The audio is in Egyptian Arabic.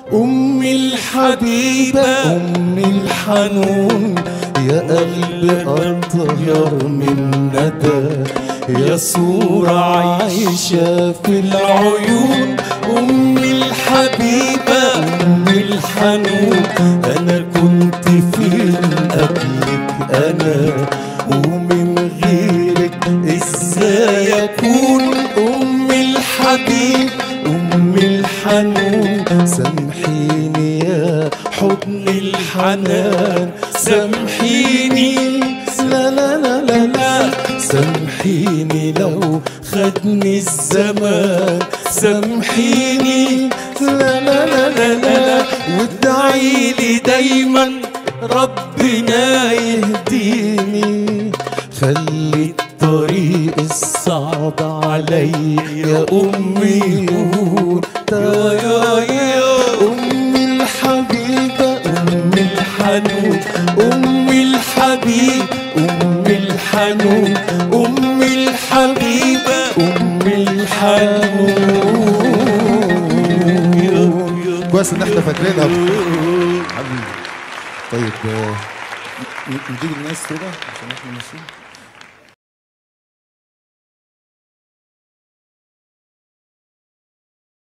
أمي الحبيبة أمي الحنون يا قلب أطهر من ندى يا صورة عايشة في العيون أمي الحبيبة أمي الحنون أنا كنت فين قبلك أنا ومن غيرك إزاي أكون أمي الحبيب أمي الحنون سامحيني يا حضن الحنان سامحيني لا لا لا لا لا سامحيني لو خدني الزمان سامحيني لا لا لا لا لا وادعي لي دايما ربنا يهديني خلي الطريق الصعب علي يا أمي يهون يا يا يا أمي الحبيبة أمي الحنون أمي الحبيب أمي الحنون أمي الحبيبة أمي الحنون كويس ان احنا فاكرينها حبيبي طيب آه، ن- نجيب الناس كده عشان احنا ماشيين